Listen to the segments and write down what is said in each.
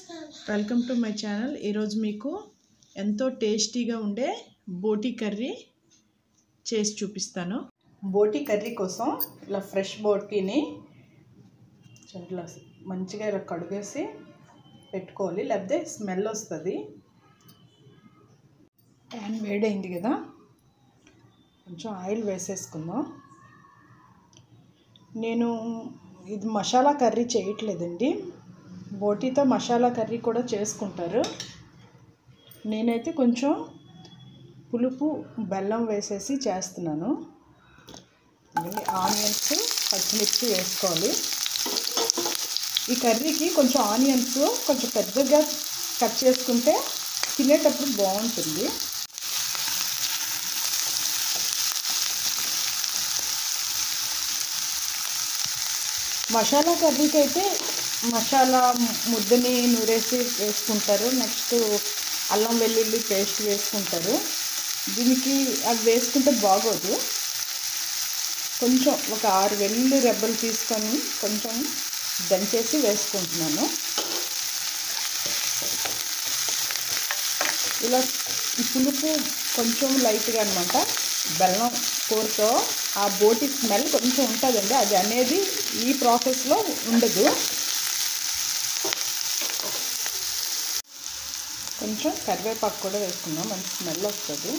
welcome to my channel ఈరోజు మీకు ఎంతో టేస్టీగా ఉండే బోటి కర్రీ చేసి చూపిస్తాను బోటి కర్రీ కోసం ఇలా ఫ్రెష్ బోటీని ఇట్లా మంచిగా ఇలా కడుగేసి పెట్టుకోవాలి లేకపోతే స్మెల్ వస్తుంది ప్యాన్ వేడైంది కదా కొంచెం ఆయిల్ వేసేసుకుందాం నేను ఇది మసాలా కర్రీ చేయట్లేదండి బోటీతో మసాలా కర్రీ కూడా చేసుకుంటారు నేనైతే కొంచెం పులుపు బెల్లం వేసేసి చేస్తున్నాను మళ్ళీ ఆనియన్స్ పచ్చిమిర్చి వేసుకోవాలి ఈ కర్రీకి కొంచెం ఆనియన్స్ కొంచెం పెద్దగా కట్ చేసుకుంటే తినేటప్పుడు బాగుంటుంది మసాలా కర్రీకి అయితే మసాలా ముద్దని నూరేసి వేసుకుంటారు నెక్స్ట్ అల్లం వెల్లుల్లి పేస్ట్ వేసుకుంటారు దీనికి అది వేసుకుంటే బాగోదు కొంచెం ఒక ఆరు వెల్లుల్లి రెబ్బలు తీసుకొని కొంచెం దంచేసి వేసుకుంటున్నాను ఇలా ఈ పులుపు కొంచెం లైట్గా అనమాట బెల్లం కూరతో ఆ బోటి స్మెల్ కొంచెం ఉంటుందండి అది అనేది ఈ ప్రాసెస్లో ఉండదు కొంచెం కరివేపాకు కూడా వేసుకుందాం మంచి స్మెల్ వస్తుంది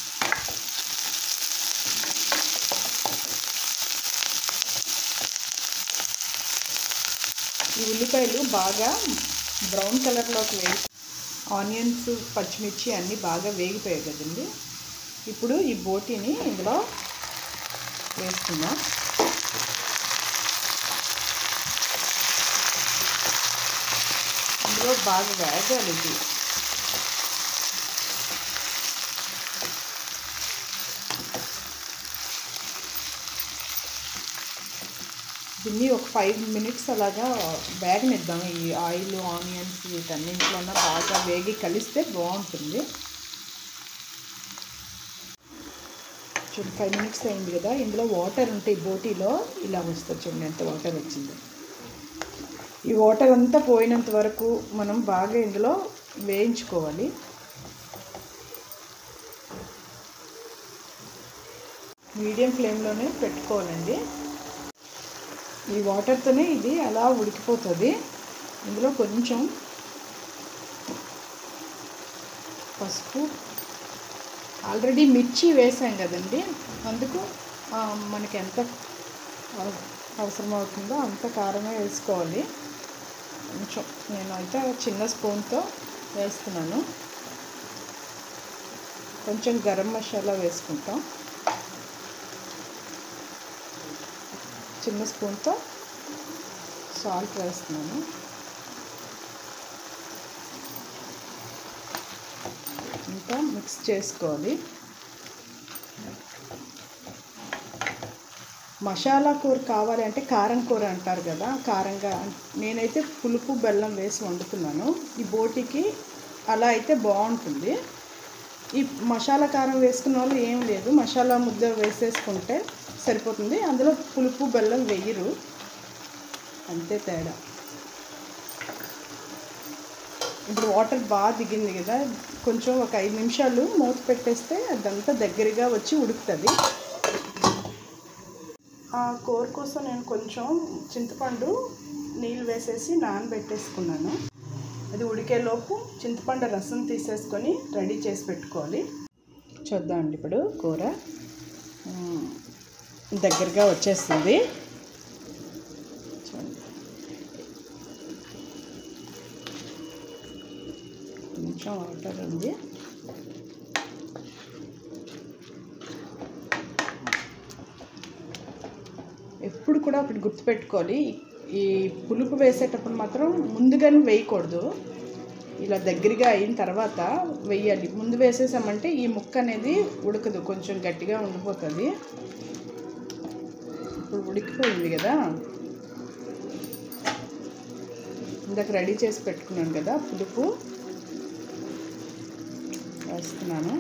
ఈ ఉల్లిపాయలు బాగా బ్రౌన్ కలర్లోకి వేసి ఆనియన్స్ పచ్చిమిర్చి అన్నీ బాగా వేగిపోయాయి కదండి ఇప్పుడు ఈ బోటీని ఇందులో వేసుకుందాం ఇందులో బాగా వేగాలి ఇది దీన్ని ఒక ఫైవ్ మినిట్స్ అలాగా వేగనిద్దాం ఈ ఆయిల్ ఆనియన్స్ వీటన్నింటిలోన బాగా వేగి కలిస్తే బాగుంటుంది చూడండి ఫైవ్ మినిట్స్ అయింది కదా ఇందులో వాటర్ ఉంటాయి బోటీలో ఇలా వస్తుంది చూడండి ఎంత వాటర్ వచ్చింది ఈ వాటర్ అంతా పోయినంత వరకు మనం బాగా ఇందులో వేయించుకోవాలి మీడియం ఫ్లేమ్లోనే పెట్టుకోవాలండి ఈ వాటర్తోనే ఇది అలా ఉడికిపోతుంది ఇందులో కొంచెం పసుపు ఆల్రెడీ మిర్చి వేసాం కదండి అందుకు మనకి ఎంత అవసరం అవుతుందో అంత కారమే వేసుకోవాలి కొంచెం నేనైతే చిన్న స్పూన్తో వేస్తున్నాను కొంచెం గరం మసాలా వేసుకుంటాం చిన్న స్పూన్తో సాల్ట్ వేస్తున్నాను ఇంకా మిక్స్ చేసుకోవాలి మసాలా కూర కావాలి అంటే కారం కూర అంటారు కదా కారంగా నేనైతే పులుపు బెల్లం వేసి వండుతున్నాను ఈ బోటికి అలా అయితే బాగుంటుంది ఈ మసాలా కారం వేసుకున్న వాళ్ళు ఏం లేదు మసాలా ముద్ద వేసేసుకుంటే సరిపోతుంది అందులో పులుపు బెల్లం వేయరు అంతే తేడా ఇప్పుడు వాటర్ బాగా దిగింది కదా కొంచెం ఒక ఐదు నిమిషాలు మూత పెట్టేస్తే అదంతా దగ్గరగా వచ్చి ఉడుకుతుంది ఆ కూర కోసం నేను కొంచెం చింతపండు నీళ్ళు వేసేసి నానబెట్టేసుకున్నాను అది ఉడికేలోపు చింతపండు రసం తీసేసుకొని రెడీ చేసి పెట్టుకోవాలి చూద్దామండి ఇప్పుడు కూర దగ్గరగా వచ్చేస్తుంది చూడండి కొంచెం వాటర్ ఉంది ఎప్పుడు కూడా ఒకటి గుర్తుపెట్టుకోవాలి ఈ పులుపు వేసేటప్పుడు మాత్రం ముందుగానే వేయకూడదు ఇలా దగ్గరగా అయిన తర్వాత వేయాలి ముందు వేసేసామంటే ఈ ముక్క అనేది ఉడకదు కొంచెం గట్టిగా ఉండిపోతుంది ఇప్పుడు ఉడికిపోయింది కదా ఇందాక రెడీ చేసి పెట్టుకున్నాను కదా పులుపు వేస్తున్నాను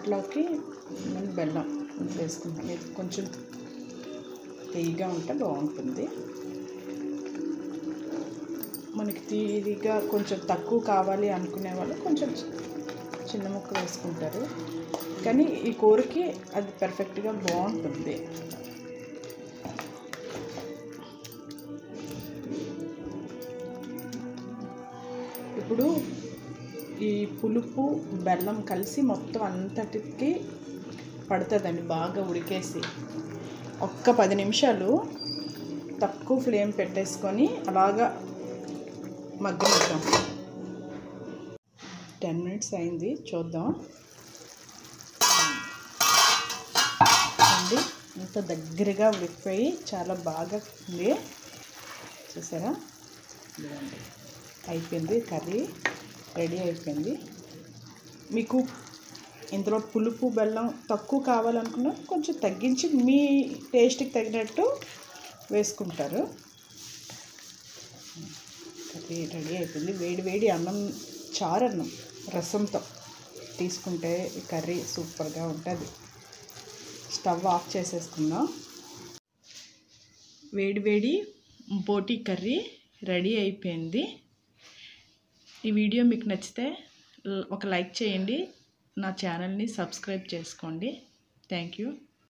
దాంట్లోకి మనం బెల్లం వేసుకుంటాం ఇది కొంచెం తీయగా ఉంటే బాగుంటుంది మనకి తీరిగా కొంచెం తక్కువ కావాలి అనుకునే వాళ్ళు కొంచెం చిన్న ముక్క వేసుకుంటారు కానీ ఈ కూరకి అది పర్ఫెక్ట్గా బాగుంటుంది ఇప్పుడు ఈ పులుపు బెల్లం కలిసి మొత్తం అంతటికి పడుతుందండి బాగా ఉడికేసి ఒక్క పది నిమిషాలు తక్కువ ఫ్లేమ్ పెట్టేసుకొని అలాగా మగ్గనిద్దాం టెన్ మినిట్స్ అయింది చూద్దాం అండి ఇంత దగ్గరగా ఉడికిపోయి చాలా బాగా ఉంది చూసారా ఇదిగోండి అయిపోయింది కర్రీ రెడీ అయిపోయింది మీకు ఇందులో పులుపు బెల్లం తక్కువ కావాలనుకున్నా కొంచెం తగ్గించి మీ టేస్ట్కి తగినట్టు వేసుకుంటారు కర్రీ రెడీ అయిపోయింది వేడి వేడి అన్నం చారు అన్నం రసంతో తీసుకుంటే ఈ కర్రీ సూపర్గా ఉంటుంది స్టవ్ ఆఫ్ చేసేసుకుందాం వేడి వేడి బోటి కర్రీ రెడీ అయిపోయింది ఈ వీడియో మీకు నచ్చితే ల- ఒక లైక్ చేయండి నా ఛానల్ని సబ్స్క్రైబ్ చేసుకోండి థ్యాంక్ యూ